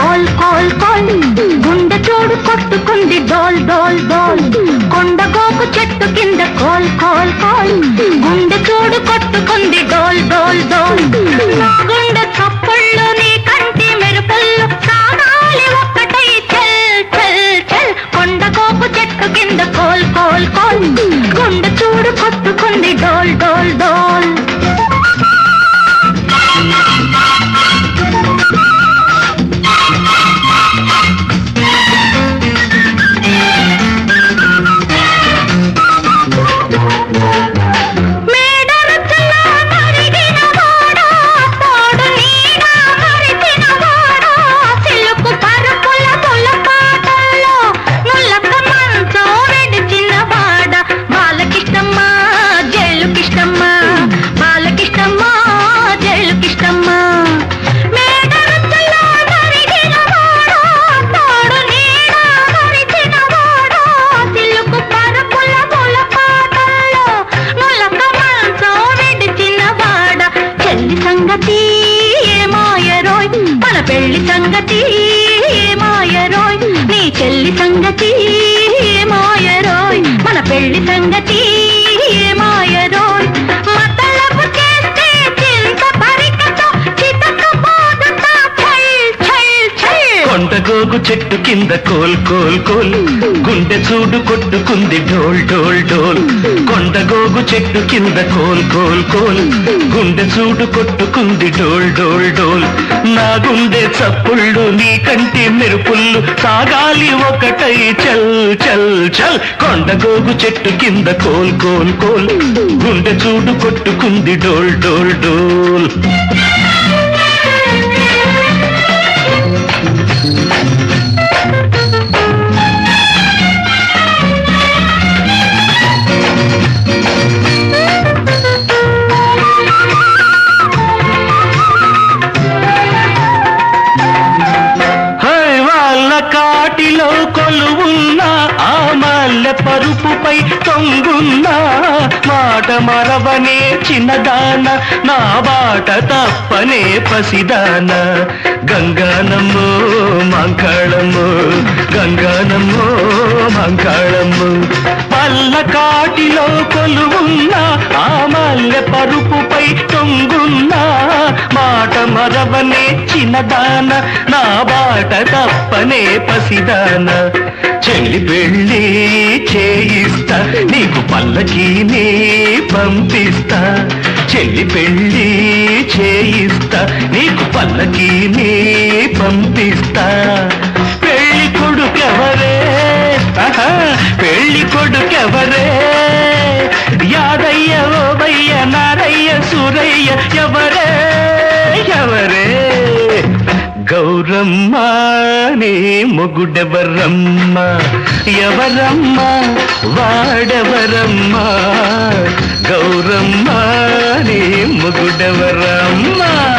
Coal coal కోల్ గుండె చూడు కొట్టుకుంది డోల్ డోల్ డోల్ కొండ గోపు చెట్టు కింద కోల్ కోల్ కోల్ గుండె చూడు కొట్టుకుంది డోల్ డోల్ డోల్ నా గుండె చప్పుళ్ళు నీ కంటి మెరుపుళ్ళు సాగాలి ఒక్కటై చెల్ చెల్ చెల్ కొండ గోపు చెట్టు కింద కోల్ కోల్ కోల్ గుండె చూడు కొట్టుకుంది డోల్ డోల్ డోల్ మేడరచులా మరిగిన వాడా, తోడు నీడ మరిచిన వాడా, సిలుకు పరుపుల పులపాటల్లో నులక మంచం విడిచిన వాడా. బాలకిష్టమ్మ, జైలుకిష్టమ్మ, బాలకిష్టమ్మ, జైలుకిష్టమ్మ. మేడరచులా మరిగిన వాడా, తోడు నీడ మరిచిన వాడా, సిలుకు పరుపుల పులపాటల్లో నులక మంచం విడిచిన వాడ చెల్లి సంగతి ఏమాయరోయ్ మన పెళ్లి సంగతి ఏమాయరోయ్ నీ చెల్లి సంగతి ఏమాయరోయ్ మన పెళ్లి సంగతి ఏమాయరోయ్ మతలబు చేస్తే చింత పరికతో చితక బాధతా ఛల్ ఛల్ ఛల్ కొండగోగు చెట్టు కింద కోల్ కోల్ కోల్ గుండె చూడు కొట్టుకుంది డోల్ డోల్ డోల్ కొండగోగు చెట్టు కింద కోల్ కోల్ కోల్ గుండె చూడు కొట్టుకుంది డోల్ డోల్ డోల్ నా గుండె చప్పుళ్ళు నీ కంటి మెరుపుళ్ళు సాగాలి ఒకటై చల్ చల్ చల్ కొండగోగు చెట్టు కింద కోల్ కోల్ కోల్ గుండె చూడు కొట్టుకుంది డోల్ డోల్ డోల్ హై వాళ్ళ కాటిలో కొలువున్న ఆ మల్లె పరుపుపై తొంగున్న మాట మరవనే చిన్నదాన నా బాట తప్పనే పసిదాన గంగానమ్మో మంకాళము గంగానమ్మో మంకాళము పల్ల కాటిలో కొలువున్న ఆ మల్లె పరుపుపై తొంగున్న మాట మరవనే చిన్నదాన నా బాట తప్పనే పసిదాన చెల్లి పెళ్ళి చేయిస్తా నీకు పల్లకీని పంపిస్తా చెల్లి పెళ్ళి చేయిస్తా నీకు పల్లకీని పంపిస్తా పెళ్లి కొడుకెవరే ఆహా, పెళ్లి కొడుకెవరే యాదయ్య ఓబయ్య నారయ్య సురయ్య ఎవరే ఎవరే గౌరమ్మ నీ మొగుడెవరమ్మ ఎవరమ్మ వాడెవరమ్మ గౌరమ్మ నీ మొగుడెవరమ్మ